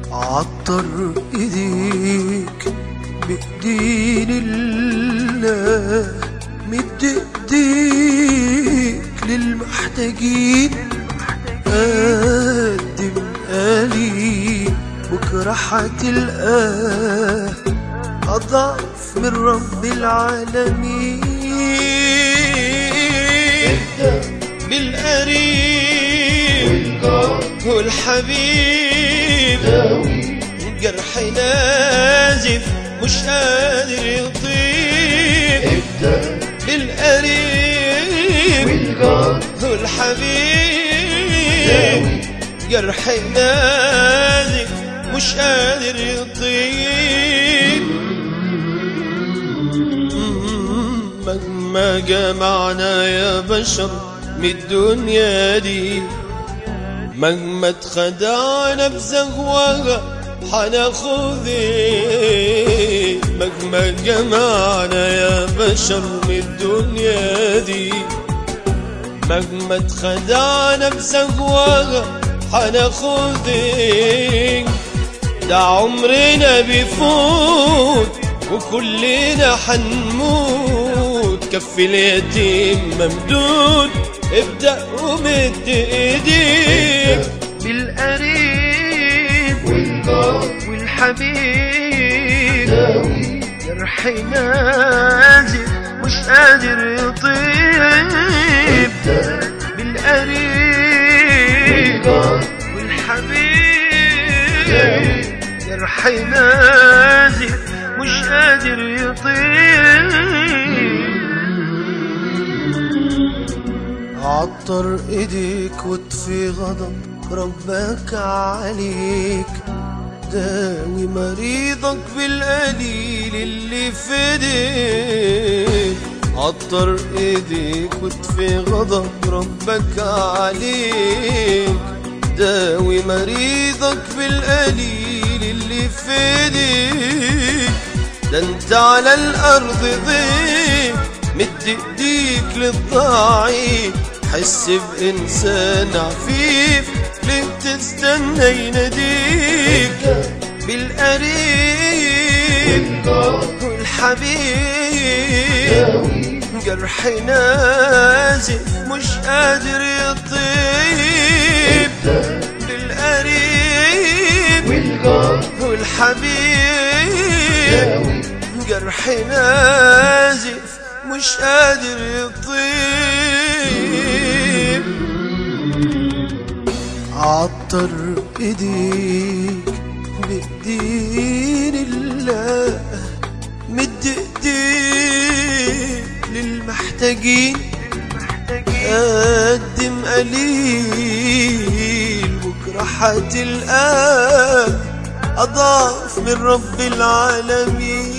عطر ايديك بايدين الله مد ايديك للمحتاجين قدم قليل بكرة هتلقاه أضعف من رب العالمين بالقريب والحبيب جرح نازف مش قادر يطيب بالقريب والحبيب جرح نازف مش قادر يطيب مهما جمعنا يا بشر من الدنيا دي مهما اتخدعنا بزهوها حناخذ إيه؟ مهما جمعنا يا بشر من الدنيا دي مهما اتخدعنا بزهوها حناخذ إيه؟ ده عمرنا بيفوت وكلنا حنموت كف اليتيم ممدود ابدأ ومد ايديك بالقريب والحبيب جرح نازل مش قادر يطيب بالقريب والحبيب جرح نازل مش قادر يطيب عطر ايديك واطفي غضب ربك عليك داوي مريضك بالقليل اللي في ايديك عطر ايديك واطفي غضب ربك عليك داوي مريضك بالقليل اللي في ايديك ده انت على الارض ضيق مد ايديك للضعيف حس بانسان عفيف ليه تستنى يناديك بالقريب والحبيب جرح نازف مش قادر يطيب بالقريب والحبيب جرح نازف مش قادر يطيب عطر ايديك بايدين الله مد ايديك للمحتاجين قدم قليل بكره هتلقاه اضعف من رب العالمين